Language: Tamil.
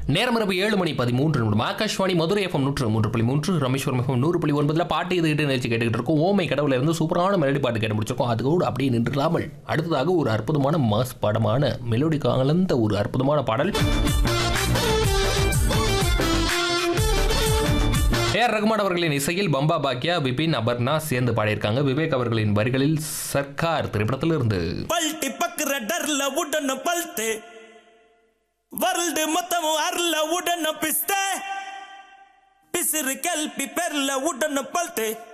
நேரம் இரவு ஏழு மணி பதிமூன்று நிமிடம் ஆகாஷ்வாணி மதுரை எஃப்எம் நூற்று மூன்று புள்ளி மூன்று ரமேஸ்வரம் எஃப்எம் நூறு புள்ளி ஒன்பதுல பாட்டு இது இட்டு நிகழ்ச்சி கேட்டுக்கிட்டு இருக்கோம் ஓமை கடவுள இருந்து சூப்பரான மெலடி பாட்டு கேட்டு முடிச்சிருக்கோம் அது கூட அப்படியே நின்றுலாமல் அடுத்ததாக ஒரு அற்புதமான மாஸ் படமான மெலோடி கலந்த ஒரு அற்புதமான பாடல் ஏஆர் ரகுமான் அவர்களின் இசையில் பம்பா பாக்கியா விபின் அபர்ணா சேர்ந்து பாடியிருக்காங்க விவேக் அவர்களின் வரிகளில் சர்க்கார் திரைப்படத்திலிருந்து பல்ட்டி பக்குற டர்ல உடன பல்த்து வருல்டு மொத்தமும் அருள உடன பிஸ்த பிசிறு கல்பி பெர்ல உடன பல்த்து